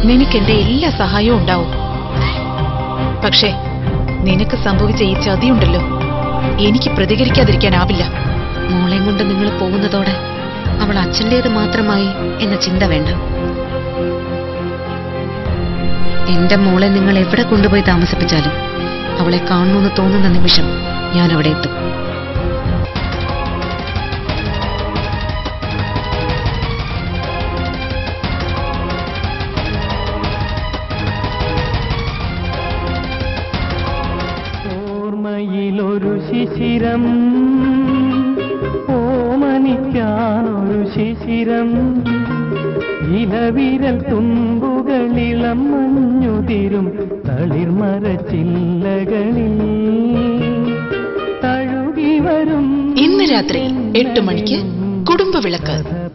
നിനക്ക് എന്റെ എല്ലാ സഹായവും ഉണ്ടാവും പക്ഷേ നിനക്ക് സംഭവിച്ച ഈ ചതിയുണ്ടല്ലോ എനിക്ക് പ്രതികരിക്കാതിരിക്കാനാവില്ല മോളെയും കൊണ്ട് നിങ്ങൾ പോകുന്നതോടെ അവൾ അച്ഛൻ്റേത് മാത്രമായി എന്ന ചിന്ത വേണ്ട എന്റെ മോളെ നിങ്ങൾ എവിടെ കൊണ്ടുപോയി താമസിപ്പിച്ചാലും അവളെ കാണണമെന്ന് തോന്നുന്ന നിമിഷം ഞാൻ അവിടെ എത്തും ഓർമ്മയിലൊരു ശിശിരം ഓമനിക്കാനൊരു ശിശിരം ഇലവിരൽ തുമ്പുകളിളം മഞ്ഞുതിരും തളിർമരച്ചില്ലകളിൽ തഴുകി വരും ഇന്ന് രാത്രി എട്ട് മണിക്ക് കുടുംബവിളക്ക്